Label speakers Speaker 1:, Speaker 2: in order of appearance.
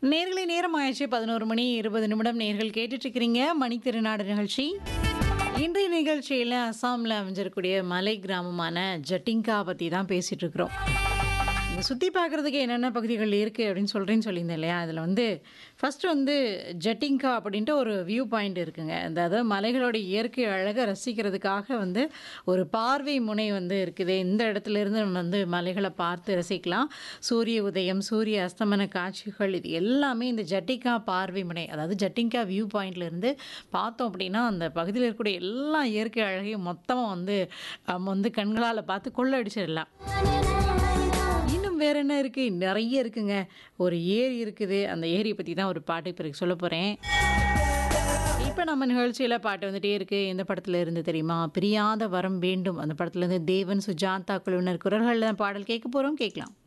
Speaker 1: நேர்களை நேரம் ஆயிடுச்சு பதினோரு மணி இருபது நிமிடம் நேர்கள் கேட்டுட்டு இருக்கிறீங்க மணித்திருநாடு நிகழ்ச்சி இன்றைய நிகழ்ச்சியில் அஸ்ஸாமில் அமைஞ்சிருக்கக்கூடிய மலை கிராமமான ஜட்டிங்கா பற்றி தான் பேசிகிட்டு இருக்கிறோம் இங்கே சுற்றி பார்க்குறதுக்கு என்னென்ன பகுதிகள் இருக்குது அப்படின்னு சொல்கிறேன்னு சொல்லியிருந்தேன் இல்லையா அதில் வந்து ஃபஸ்ட்டு வந்து ஜட்டிங்கா அப்படின்ட்டு ஒரு வியூ பாயிண்ட் இருக்குங்க அதாவது மலைகளோட இயற்கை அழகை ரசிக்கிறதுக்காக வந்து ஒரு பார்வை முனை வந்து இருக்குது இந்த இடத்துல இருந்து நம்ம வந்து மலைகளை பார்த்து ரசிக்கலாம் சூரிய உதயம் சூரிய அஸ்தமன காட்சிகள் இது எல்லாமே இந்த ஜட்டிங்கா பார்வை முனை அதாவது ஜட்டிங்கா வியூ பாயிண்ட்ல இருந்து பார்த்தோம் அப்படின்னா அந்த பகுதியில் இருக்கக்கூடிய எல்லா இயற்கை அழகையும் மொத்தமாக வந்து நம்ம வந்து கண்களால் பார்த்து கொள்ளடிச்சிடலாம் இன்னும் வேற என்ன இருக்கு நிறைய இருக்குங்க ஒரு ஏரி இருக்குது அந்த ஏரியை பற்றி தான் ஒரு பாட்டு பிறகு சொல்ல போகிறேன் இப்போ நம்ம நிகழ்ச்சியில் பாட்டு வந்துட்டே இருக்கு எந்த படத்துல இருந்து தெரியுமா பிரியாத வரம் வேண்டும் அந்த படத்துல இருந்து தேவன் சுஜாதா குழுவினர் குரல்களில் பாடல் கேட்க போகிறோம் கேட்கலாம்